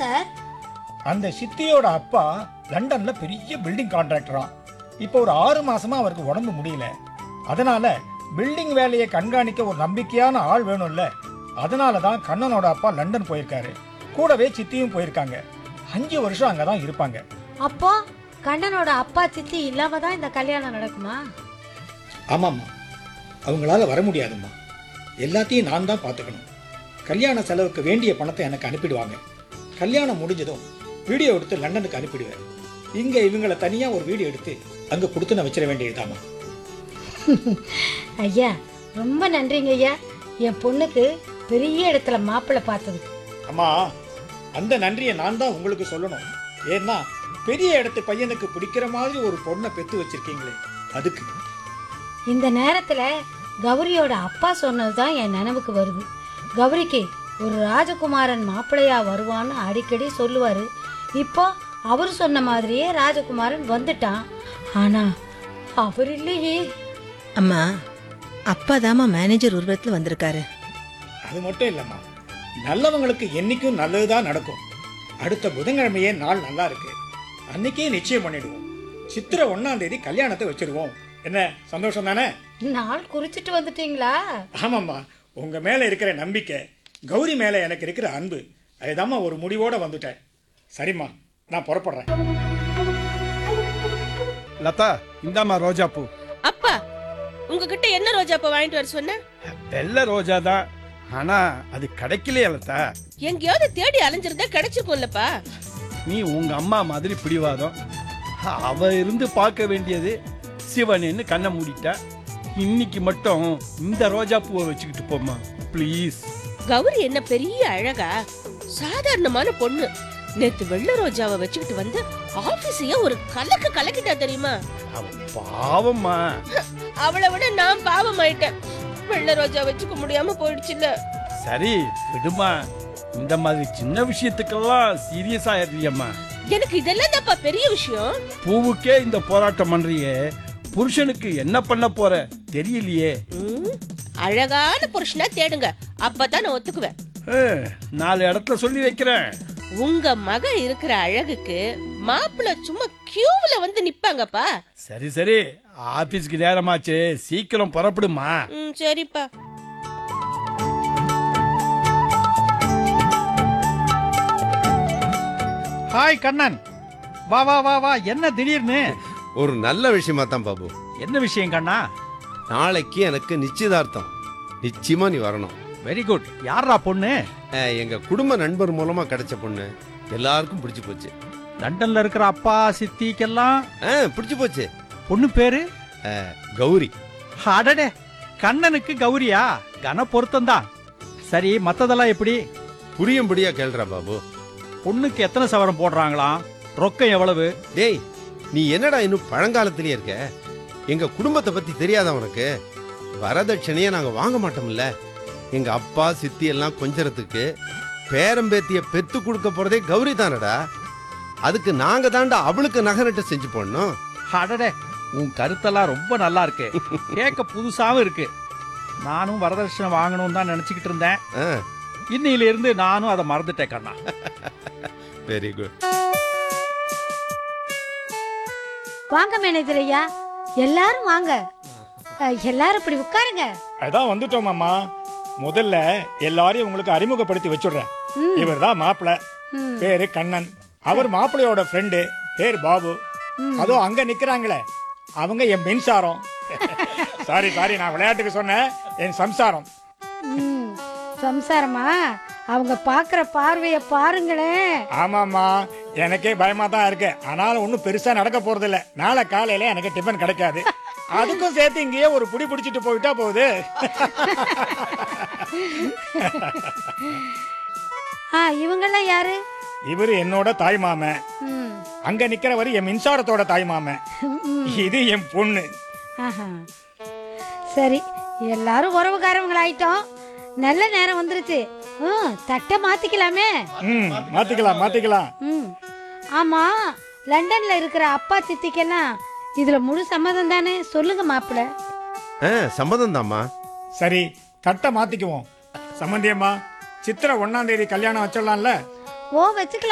Sir அந்த சித்தியோட அப்பா லண்டன்ல பெரிய பில்டிங் கான்ட்ராக்டராம் இப்போ ஒரு ஆறு மாசமா அவருக்கு உடம்பு முடியல அதனால பில்டிங் வேலையை கண்காணிக்க ஒரு நம்பிக்கையான ஆள் வேணும்ல அதனால தான் கண்ணனோட அப்பா லண்டன் போயிருக்காரு கூடவே சித்தியும் போயிருக்காங்க அஞ்சு வருஷம் அங்கதான் இருப்பாங்க அப்போ கண்ணனோட அப்பா சித்தி இல்லாம தான் இந்த கல்யாணம் நடக்குமா ஆமாம்மா அவங்களால வர முடியாதும்மா எல்லாத்தையும் நான் தான் பார்த்துக்கணும் கல்யாண செலவுக்கு வேண்டிய பணத்தை எனக்கு அனுப்பிடுவாங்க கல்யாணம் முடிஞ்சதும் வீடியோ எடுத்து லண்டனுக்கு அனுப்பிடுவேன் இங்க இவங்களை தனியா ஒரு வீடியோ எடுத்து அங்க கொடுத்து நான் வச்சிட வேண்டியதுதாம்மா ஐயா ரொம்ப நன்றிங்க ஐயா என் பொண்ணுக்கு பெரிய இடத்துல மாப்பிள்ளை பார்த்தது அம்மா அந்த நன்றியை நான் தான் உங்களுக்கு சொல்லணும் ஏன்னா பெரிய இடத்து பையனுக்கு பிடிக்கிற மாதிரி ஒரு பொண்ணை பெத்து வச்சிருக்கீங்களே அதுக்கு இந்த நேரத்துல கௌரியோட அப்பா சொன்னதுதான் என் நினைவுக்கு வருது கௌரிக்கு ஒரு ராஜகுமாரன் மாப்பிள்ளையா வருவான்னு அடிக்கடி சொல்லுவாரு இப்போ அவர் சொன்ன மாதிரியே ராஜகுமாரன் வந்துட்டான் ஆனா அவர் இல்லையே அம்மா அப்பா தாம்மா மேனேஜர் உருவத்தில் வந்திருக்காரு அது மட்டும் இல்லம்மா நல்லவங்களுக்கு என்னைக்கும் நல்லதுதான் நடக்கும் அடுத்த புதன்கிழமையே நாள் நல்லா இருக்கு அன்னைக்கே நிச்சயம் பண்ணிடுவோம் சித்திரை ஒன்னாம் தேதி கல்யாணத்தை வச்சிருவோம் என்ன சந்தோஷம் தானே நாள் குறிச்சிட்டு வந்துட்டீங்களா ஆமாம்மா உங்க மேல இருக்கிற நம்பிக்கை கௌரி மேல எனக்கு இருக்கிற அன்பு அதுதாம்மா ஒரு முடிவோட வந்துட்டேன் சரிம்மா நான் புறப்படுறேன் லதா இந்தாம்மா ரோஜா பூ அப்பா உங்ககிட்ட என்ன ரோஜா பூ வாங்கிட்டு வர சொன்ன வெள்ளை ரோஜா தான் ஆனா அது கிடைக்கலையே லதா எங்கேயாவது தேடி அலைஞ்சிருந்தா கிடைச்சிருக்கும்லப்பா நீ உங்க அம்மா மாதிரி பிடிவாதம் அவ இருந்து பார்க்க வேண்டியது சிவனேன்னு கண்ணை மூடிட்டா இன்னைக்கு மட்டும் இந்த ரோஜா பூவை வச்சுக்கிட்டு போம்மா ப்ளீஸ் கௌரி என்ன பெரிய அழகா சாதாரணமான பொண்ணு நேத்து வெள்ளை ரோஜாவை வச்சுக்கிட்டு வந்து ஆபீஸையே ஒரு கலக்கு கலக்கிட்டா தெரியுமா அவ பாவம்மா அவளை விட நான் பாவம் ஆயிட்டேன் வெள்ளை ரோஜா வச்சுக்க முடியாம போயிடுச்சுல்ல சரி விடுமா இந்த மாதிரி சின்ன விஷயத்துக்கெல்லாம் சீரியஸ் ஆயிடுறியம்மா எனக்கு இதெல்லாம் தான்ப்பா பெரிய விஷயம் பூவுக்கே இந்த போராட்டம் பண்றியே புருஷனுக்கு என்ன பண்ண போற தெரியலையே ம், அழகான புருஷனா தேடுங்க அப்பதான் நான் ஒத்துக்குவேன் ஏ, நாலு இடத்துல சொல்லி வைக்கிறேன் உங்க மக இருக்கிற அழகுக்கு மாப்பிள்ளை சும்மா கியூவுல வந்து நிப்பாங்கப்பா சரி சரி ஆபீஸ்க்கு நேரமாச்சு சீக்கிரம் புறப்படுமா ம் சரிப்பா ஹாய் கண்ணன் வா வா வா வா என்ன திடீர்னு ஒரு நல்ல விஷயமா தான் பாபு என்ன விஷயம் கண்ணா நாளைக்கு எனக்கு நிச்சயதார்த்தம் நிச்சயமா நீ வரணும் வெரி குட் யாரா பொண்ணு அஹ், எங்க குடும்ப நண்பர் மூலமா கிடைச்ச பொண்ணு எல்லாருக்கும் பிடிச்சு போச்சு லண்டன்ல இருக்கிற அப்பா சித்திக்கெல்லாம் அஹ், பிடிச்சு போச்சு பொண்ணு பேரு கௌரி அடடே கண்ணனுக்கு கௌரியா கன பொருத்தம்தான் சரி மத்ததெல்லாம் எப்படி புரியும்படியா கேள்றா பாபு பொண்ணுக்கு எத்தனை சவரம் போடுறாங்களாம் ரொக்கம் எவ்வளவு டேய் நீ என்னடா இன்னும் பழங்காலத்திலேயே இருக்க எங்க குடும்பத்தை பத்தி தெரியாத உனக்கு வரதட்சணையை நாங்க வாங்க மாட்டோம்ல எங்க அப்பா சித்தி எல்லாம் கொஞ்சறதுக்கு பேரம்பேத்திய பெத்து கொடுக்க போறதே கௌரி தானடா அதுக்கு நாங்க தாண்டா அவளுக்கு நகரட்டு செஞ்சு போடணும் அடடே உன் கருத்தெல்லாம் ரொம்ப நல்லா இருக்கு கேட்க புதுசாவும் இருக்கு நானும் வரதட்சணை வாங்கணும்னு தான் நினைச்சுக்கிட்டு இருந்தேன் ஆ இன்னையில இருந்து நானும் அதை மறந்துட்டேன் கண்ணா வெரி குட் வாங்க மேனேஜர் ஐயா எல்லாரும் வாங்க அஹ், எல்லாரும் இப்படி உட்காருங்க அதான் வந்துட்டோம் மாமா முதல்ல எல்லாரையும் உங்களுக்கு அறிமுகப்படுத்தி வச்சுடுறேன் ம். இவர் தான் மாப்பிள்ள ம். பேரு கண்ணன் அவர் மாப்பிள்ளையோட ஃப்ரெண்டு பேர் பாபு அதோ அங்க நிக்கிறாங்களே அவங்க என் மின்சாரம் சாரி சாரி நான் விளையாட்டுக்கு சொன்னேன் என் சம்சாரம் ம், சம்சாரமா அவங்க பாக்குற பார்வைய பாருங்களேன் ஆமாம்மா எனக்கே பயமா தான் இருக்கு ஆனாலும் ஒன்றும் பெருசா நடக்க போறது இல்ல நாளை காலையில எனக்கு டிஃபன் கிடைக்காது அதுக்கும் சேர்த்து இங்கேயே ஒரு புடி பிடிச்சிட்டு போயிட்டா போகுது ஆ இவங்கெல்லாம் யாரு இவரு என்னோட தாய் மாமன் ம், அங்க நிக்கிறவர் என் மின்சாரத்தோட தாய் மாமன் ம், இது என் பொண்ணு ஆஹா. சரி எல்லாரும் உறவுக்காரவங்களாயிட்டோம் நல்ல நேரம் வந்துருச்சு ம், தட்டை மாத்திக்கலாமே ம் மாத்திக்கலாம் மாத்திக்கலாம் ம் ஆமா லண்டன்ல இருக்கிற அப்பா சித்திக்கெல்லாம் இதுல முழு சம்மதம் தானே சொல்லுங்க மாப்பிள்ள ஆ சம்மதம் தாம்மா சரி தட்டை மாத்திக்குவோம் சம்மந்தியம்மா சித்திரை ஒன்னாம் தேதி கல்யாணம் வச்சிடலாம்ல ஓ வச்சுக்கலாம்